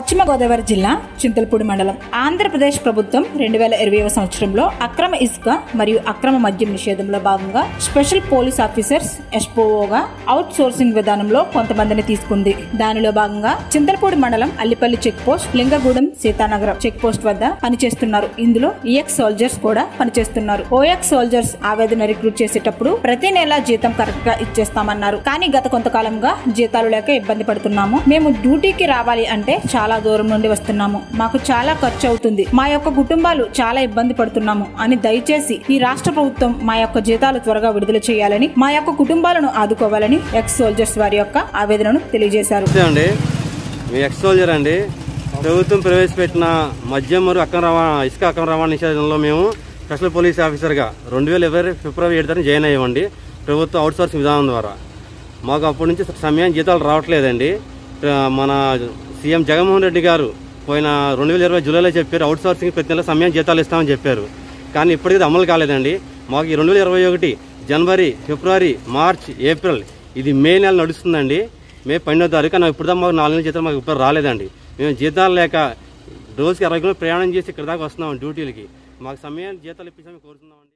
పశ్చిమ గోదావరి జిల్లా చింతలపూడి మండలం ఆంధ్రప్రదేశ్ ప్రభుత్వం రెండు వేల ఇరవై సంవత్సరంలో అక్రమ ఇసుక మరియు అక్రమ మద్యం నిషేధంలో భాగంగా స్పెషల్ పోలీస్ ఆఫీసర్స్ ఎస్పోఓగా అవుట్ సోర్సింగ్ విధానంలో కొంతమందిని తీసుకుంది దానిలో భాగంగా చింతలపూడి మండలం Allipalli check post Lingagudem Seethanagaram check post వద్ద పనిచేస్తున్నారు ఇందులో ఈఎక్స్ సోల్జర్స్ కూడా పనిచేస్తున్నారు ఓఎక్స్ సోల్జర్స్ ఆవేదన రిక్రూట్ చేసేటప్పుడు ప్రతి నెల జీతం కరెక్ట్ గా ఇచ్చేస్తామన్నారు కానీ గత కొంతకాలంగా జీతాలు లేక ఇబ్బంది పడుతున్నాము మేము డ్యూటీకి రావాలి అంటే చాలా దూరం నుండి వస్తున్నాము మాకు చాలా ఖర్చు అవుతుంది మా యొక్క కుటుంబాలు చాలా ఇబ్బంది పడుతున్నాము అని దయచేసి ఈ రాష్ట్ర ప్రభుత్వం మా యొక్క జీతాలు త్వరగా విడుదల చేయాలని మా యొక్క కుటుంబాలను ఆదుకోవాలని ఎక్స్ సోల్జర్స్ వారి యొక్క ఆవేదనను తెలియజేశారు నమస్తే అండి మీ ఎక్స్ సోల్జర్ అండి ప్రభుత్వం ప్రవేశపెట్టిన మద్యం మరియు అక్రమ రవాణా ఇసుక అక్రమ రవాణా నిషేధంలో మేము స్పెషల్ పోలీస్ ఆఫీసర్గా రెండు వేల ఇరవై ఫిబ్రవరి ఏడు తారీఖు జాయిన్ అయ్యామండి ప్రభుత్వ అవుట్సోర్సింగ్ విధానం ద్వారా మాకు అప్పటి నుంచి సమయం జీతాలు రావట్లేదండి ఆ, మన సీఎం జగన్మోహన్ రెడ్డి గారు పోయిన రెండు వేల ఇరవై జూలైలో చెప్పారు అవుట్సోర్సింగ్ ప్రతి నెల సమయం జీతాలు ఇస్తామని చెప్పారు కానీ ఇప్పటికీ అమలు కాలేదండి మాకు ఈ రెండు వేల ఇరవై ఒకటి జనవరి ఫిబ్రవరి మార్చ్ ఏప్రిల్ ఇది మే నెల నడుస్తుందండి మే పన్నెండో తారీఖు నాకు ఇప్పుడు దాకా మాకు నాలుగు నెలల జీతం మాకు ఇప్పుడు రాలేదండి మేము జీతాలు లేక రోజుకి అరవై కిలోమీటర్లు ప్రయాణం చేసి ఇక్కడ దాకా వస్తున్నాం డ్యూటీలకి మాకు సమయానికి జీతాలు ఇప్పించామని కోరుతున్నామండి